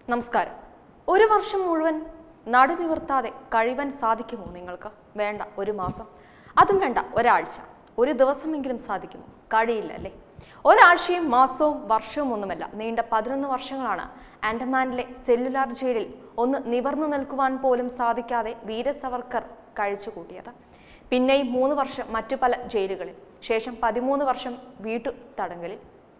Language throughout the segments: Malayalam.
നമസ്കാരം ഒരു വർഷം മുഴുവൻ നടു നിവർത്താതെ കഴിവൻ സാധിക്കുമോ നിങ്ങൾക്ക് വേണ്ട ഒരു മാസം അതും വേണ്ട ഒരാഴ്ച ഒരു ദിവസമെങ്കിലും സാധിക്കുമോ കഴിയില്ല അല്ലേ ഒരാഴ്ചയും മാസവും വർഷവും ഒന്നുമല്ല നീണ്ട പതിനൊന്ന് വർഷങ്ങളാണ് ആൻഡമാനിലെ സെല്ലുലാർ ജയിലിൽ ഒന്ന് നിവർന്നു നിൽക്കുവാൻ പോലും സാധിക്കാതെ വീര സവർക്കർ കഴിച്ചുകൂട്ടിയത് പിന്നെയും മൂന്ന് വർഷം മറ്റു പല ജയിലുകളിൽ ശേഷം പതിമൂന്ന് വർഷം വീട്ടു തടങ്കലിൽ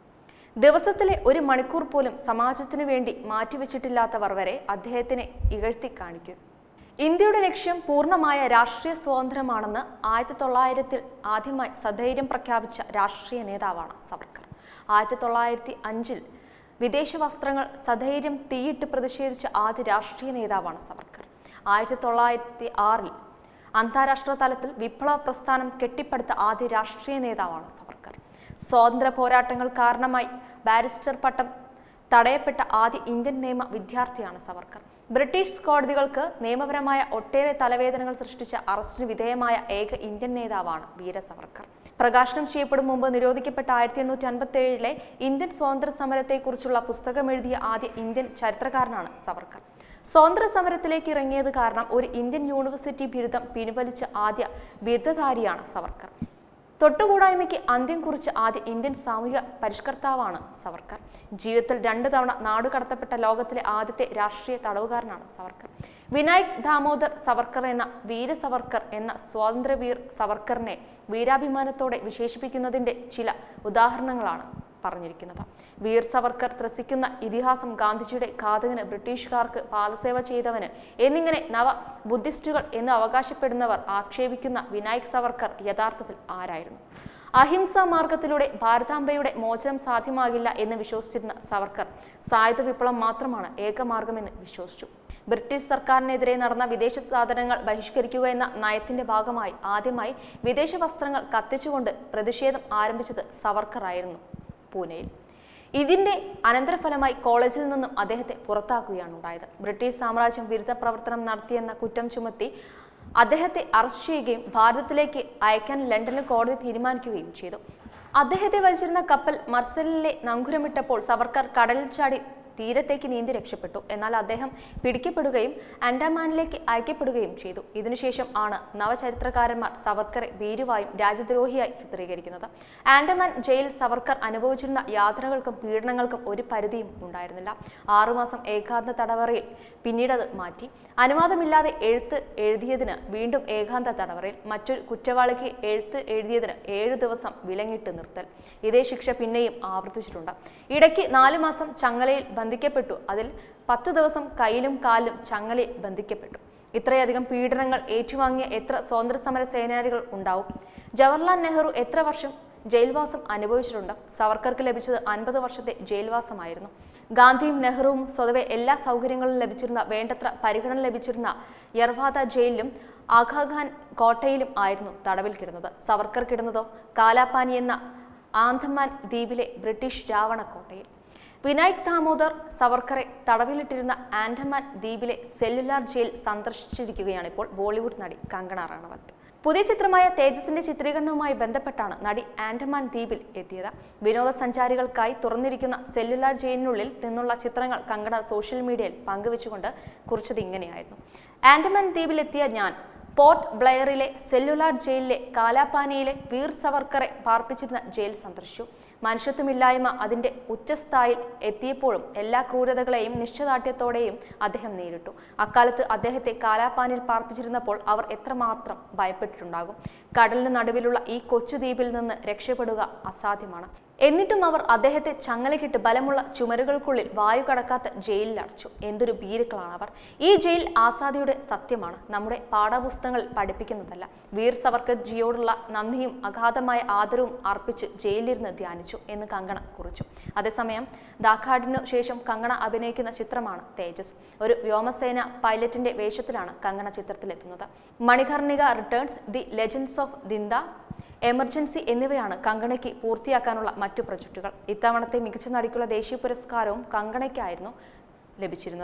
ദിവസത്തിലെ ഒരു മണിക്കൂർ പോലും സമാജത്തിനു വേണ്ടി മാറ്റിവെച്ചിട്ടില്ലാത്തവർ വരെ അദ്ദേഹത്തിനെ ഇകഴ്ത്തി കാണിക്കും ഇന്ത്യയുടെ ലക്ഷ്യം പൂർണ്ണമായ രാഷ്ട്രീയ സ്വാതന്ത്ര്യമാണെന്ന് ആയിരത്തി തൊള്ളായിരത്തിൽ ആദ്യമായി സധൈര്യം പ്രഖ്യാപിച്ച രാഷ്ട്രീയ നേതാവാണ് സവർക്കർ ആയിരത്തി തൊള്ളായിരത്തി അഞ്ചിൽ വിദേശ വസ്ത്രങ്ങൾ സധൈര്യം തീയിട്ട് പ്രതിഷേധിച്ച ആദ്യ രാഷ്ട്രീയ നേതാവാണ് സവർക്കർ ആയിരത്തി തൊള്ളായിരത്തി ആറിൽ അന്താരാഷ്ട്ര തലത്തിൽ വിപ്ലവ പ്രസ്ഥാനം കെട്ടിപ്പടുത്ത ആദ്യ രാഷ്ട്രീയ നേതാവാണ് സവർക്കർ സ്വാതന്ത്ര്യ പോരാട്ടങ്ങൾ കാരണമായി ബാരിസ്റ്റർ പട്ടം തടയപ്പെട്ട ആദ്യ ഇന്ത്യൻ നിയമ വിദ്യാർത്ഥിയാണ് സവർക്കർ ബ്രിട്ടീഷ് കോടതികൾക്ക് നിയമപരമായ ഒട്ടേറെ തലവേദനകൾ സൃഷ്ടിച്ച അറസ്റ്റിന് വിധേയമായ ഏക ഇന്ത്യൻ നേതാവാണ് വീര സവർക്കർ പ്രകാശനം ചെയ്യപ്പെടും മുമ്പ് നിരോധിക്കപ്പെട്ട ആയിരത്തി എണ്ണൂറ്റി അൻപത്തി ഏഴിലെ ഇന്ത്യൻ സ്വാതന്ത്ര്യ സമരത്തെക്കുറിച്ചുള്ള പുസ്തകം എഴുതിയ ആദ്യ ഇന്ത്യൻ ചരിത്രകാരനാണ് സവർക്കർ സ്വാതന്ത്ര്യ സമരത്തിലേക്ക് ഇറങ്ങിയത് കാരണം ഒരു ഇന്ത്യൻ യൂണിവേഴ്സിറ്റി ബിരുദം പിൻവലിച്ച ആദ്യ ബിരുദധാരിയാണ് സവർക്കർ തൊട്ടുകൂടായ്മയ്ക്ക് അന്ത്യം കുറിച്ച ആദ്യ ഇന്ത്യൻ സാമൂഹിക പരിഷ്കർത്താവാണ് സവർക്കർ ജീവിതത്തിൽ രണ്ട് തവണ നാടുകടത്തപ്പെട്ട ലോകത്തിലെ ആദ്യത്തെ രാഷ്ട്രീയ തടവുകാരനാണ് സവർക്കർ വിനായക് ദാമോദർ സവർക്കർ എന്ന വീര സവർക്കർ എന്ന സ്വാതന്ത്ര്യവീർ സവർക്കറിനെ വീരാഭിമാനത്തോടെ വിശേഷിപ്പിക്കുന്നതിന്റെ ചില ഉദാഹരണങ്ങളാണ് പറഞ്ഞിരിക്കുന്നത് വീർ സവർക്കർ ത്രസിക്കുന്ന ഇതിഹാസം ഗാന്ധിജിയുടെ ഘാതകന് ബ്രിട്ടീഷുകാർക്ക് പാദസേവ ചെയ്തവന് എന്നിങ്ങനെ നവ ബുദ്ധിസ്റ്റുകൾ എന്ന് അവകാശപ്പെടുന്നവർ ആക്ഷേപിക്കുന്ന വിനായക് സവർക്കർ യഥാർത്ഥത്തിൽ ആരായിരുന്നു അഹിംസാ മാർഗത്തിലൂടെ ഭാരതാംബയുടെ മോചനം സാധ്യമാകില്ല എന്ന് വിശ്വസിച്ചിരുന്ന സവർക്കർ സായുധ വിപ്ലവം മാത്രമാണ് ഏകമാർഗമെന്ന് വിശ്വസിച്ചു ബ്രിട്ടീഷ് സർക്കാരിനെതിരെ നടന്ന വിദേശ സാധനങ്ങൾ ബഹിഷ്കരിക്കുക എന്ന നയത്തിന്റെ ഭാഗമായി ആദ്യമായി വിദേശ വസ്ത്രങ്ങൾ കത്തിച്ചുകൊണ്ട് പ്രതിഷേധം ആരംഭിച്ചത് സവർക്കർ ആയിരുന്നു പൂനെയിൽ ഇതിന്റെ അനന്തരഫലമായി കോളേജിൽ നിന്നും അദ്ദേഹത്തെ പുറത്താക്കുകയാണ് ഉണ്ടായത് ബ്രിട്ടീഷ് സാമ്രാജ്യം വിരുദ്ധ പ്രവർത്തനം നടത്തിയെന്ന കുറ്റം ചുമത്തി അദ്ദേഹത്തെ അറസ്റ്റ് ചെയ്യുകയും ഭാരതത്തിലേക്ക് അയക്കാൻ ലണ്ടനിൽ കോടതി തീരുമാനിക്കുകയും ചെയ്തു അദ്ദേഹത്തെ വലിച്ചിരുന്ന കപ്പൽ മർസലിലെ നങ്കുരമിട്ടപ്പോൾ സവർക്കർ കടലിൽ ചാടി തീരത്തേക്ക് നീന്തി രക്ഷപ്പെട്ടു എന്നാൽ അദ്ദേഹം പിടിക്കപ്പെടുകയും ആൻഡമാനിലേക്ക് അയക്കപ്പെടുകയും ചെയ്തു ഇതിനുശേഷം ആണ് നവചരിത്രകാരന്മാർ സവർക്കറെ ഭീരുവായും രാജ്യദ്രോഹിയായി ചിത്രീകരിക്കുന്നത് ആൻഡമാൻ ജയിൽ സവർക്കർ അനുഭവിച്ചിരുന്ന യാതനകൾക്കും പീഡനങ്ങൾക്കും ഒരു പരിധിയും ഉണ്ടായിരുന്നില്ല ആറുമാസം ഏകാന്ത തടവറയിൽ പിന്നീട് അത് മാറ്റി അനുവാദമില്ലാതെ എഴുത്ത് എഴുതിയതിന് വീണ്ടും ഏകാന്ത തടവറയിൽ മറ്റൊരു കുറ്റവാളിക്ക് എഴുത്ത് എഴുതിയതിന് ഏഴു ദിവസം വിലങ്ങിട്ട് നിർത്തൽ ഇതേ ശിക്ഷ പിന്നെയും ആവർത്തിച്ചിട്ടുണ്ട് ഇടയ്ക്ക് നാലു മാസം ചങ്ങലയിൽ ബന്ധിക്കപ്പെട്ടു അതിൽ പത്തു ദിവസം കയ്യിലും കാലിലും ചങ്ങലയിൽ ബന്ധിക്കപ്പെട്ടു ഇത്രയധികം പീഡനങ്ങൾ ഏറ്റുവാങ്ങിയ എത്ര സ്വാതന്ത്ര്യ സമര സേനാനികൾ ഉണ്ടാവും ജവഹർലാൽ നെഹ്റു എത്ര വർഷം ജയിൽവാസം അനുഭവിച്ചിട്ടുണ്ട് സവർക്കർക്ക് ലഭിച്ചത് അൻപത് വർഷത്തെ ജയിൽവാസമായിരുന്നു ഗാന്ധിയും നെഹ്റുവും സ്വതവെ എല്ലാ സൗകര്യങ്ങളും ലഭിച്ചിരുന്ന വേണ്ടത്ര പരിഗണന ലഭിച്ചിരുന്ന യർവാദ ജയിലിലും ആഘാഖാൻ കോട്ടയിലും ആയിരുന്നു തടവിൽ കിടന്നത് സവർക്കർ കിടന്നതോ കാലാപാനി എന്ന ആന്തമാൻ ദ്വീപിലെ ബ്രിട്ടീഷ് രാവണ കോട്ടയിൽ വിനായക് ദാമോദർ സവർക്കറെ തടവിലിട്ടിരുന്ന ആൻഡമാൻ ദ്വീപിലെ സെല്ലുലാർ ജയിൽ സന്ദർശിച്ചിരിക്കുകയാണ് ഇപ്പോൾ ബോളിവുഡ് നടി കങ്കണ റണവത്ത് പുതിയ ചിത്രമായ തേജസിന്റെ ചിത്രീകരണവുമായി ബന്ധപ്പെട്ടാണ് നടി ആൻഡമാൻ ദ്വീപിൽ എത്തിയത് വിനോദസഞ്ചാരികൾക്കായി തുറന്നിരിക്കുന്ന സെല്ലുലാർ ജയിലിനുള്ളിൽ നിന്നുള്ള ചിത്രങ്ങൾ കങ്കണ സോഷ്യൽ മീഡിയയിൽ പങ്കുവെച്ചുകൊണ്ട് കുറിച്ചത് ഇങ്ങനെയായിരുന്നു ആൻഡമാൻ ദ്വീപിലെത്തിയ ഞാൻ പോർട്ട് ബ്ലെയറിലെ സെല്ലുലാർ ജയിലിലെ കാലാപാനിയിലെ വീർ സവർക്കറെ പാർപ്പിച്ചിരുന്ന ജയിൽ സന്ദർശിച്ചു മനുഷ്യത്വമില്ലായ്മ അതിന്റെ ഉച്ചസ്ഥായിൽ എത്തിയപ്പോഴും എല്ലാ ക്രൂരതകളെയും നിശ്ചദാഠ്യത്തോടെയും അദ്ദേഹം നേരിട്ടു അക്കാലത്ത് അദ്ദേഹത്തെ കാലാപാനിയിൽ പാർപ്പിച്ചിരുന്നപ്പോൾ അവർ എത്രമാത്രം ഭയപ്പെട്ടിട്ടുണ്ടാകും കടലിന് നടുവിലുള്ള ഈ കൊച്ചു ദ്വീപിൽ നിന്ന് രക്ഷപ്പെടുക അസാധ്യമാണ് എന്നിട്ടും അവർ അദ്ദേഹത്തെ ചങ്ങലക്കിട്ട് ബലമുള്ള ചുമരുകൾക്കുള്ളിൽ വായു കടക്കാത്ത ജയിലിൽ അടച്ചു എന്തൊരു ഭീരുക്കളാണ് അവർ ഈ ജയിൽ ആസാദിയുടെ സത്യമാണ് നമ്മുടെ പാഠപുസ്തകങ്ങളിൽ പഠിപ്പിക്കുന്നതല്ല വീർ സവർക്കർ ജിയോടുള്ള നന്ദിയും അഗാധമായ ആദരവും അർപ്പിച്ച് ജയിലിലിരുന്ന് ധ്യാനിച്ചു എന്ന് കങ്കണ കുറിച്ചു അതേസമയം ദാഖാഡിനു ശേഷം കങ്കണ അഭിനയിക്കുന്ന ചിത്രമാണ് തേജസ് ഒരു വ്യോമസേന പൈലറ്റിന്റെ വേഷത്തിലാണ് കങ്കണ ചിത്രത്തിലെത്തുന്നത് Manikarnika returns the legends of ദിന്ദ എമർജൻസി എന്നിവയാണ് കങ്കണയ്ക്ക് പൂർത്തിയാക്കാനുള്ള മറ്റു പ്രൊജക്ടുകൾ ഇത്തവണത്തെ മികച്ച നടിക്കുള്ള ദേശീയ പുരസ്കാരവും കങ്കണയ്ക്കായിരുന്നു ലഭിച്ചിരുന്നത്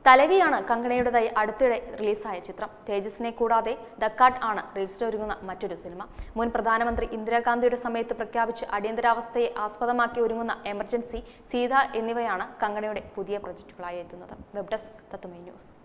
തലവിയാണ് കങ്കണയുടേതായി അടുത്തിടെ റിലീസായ ചിത്രം തേജസിനെ കൂടാതെ ദ കട്ട് ആണ് രജിസ്റ്റർ ഒരുങ്ങുന്ന മറ്റൊരു സിനിമ മുൻ പ്രധാനമന്ത്രി ഇന്ദിരാഗാന്ധിയുടെ സമയത്ത് പ്രഖ്യാപിച്ച് അടിയന്തരാവസ്ഥയെ ആസ്പദമാക്കി ഒരുങ്ങുന്ന എമർജൻസി സീത എന്നിവയാണ് കങ്കണയുടെ പുതിയ പ്രൊജക്ടുകളായി എത്തുന്നത് വെബ് ഡെസ്ക് തത്തുമൈ ന്യൂസ്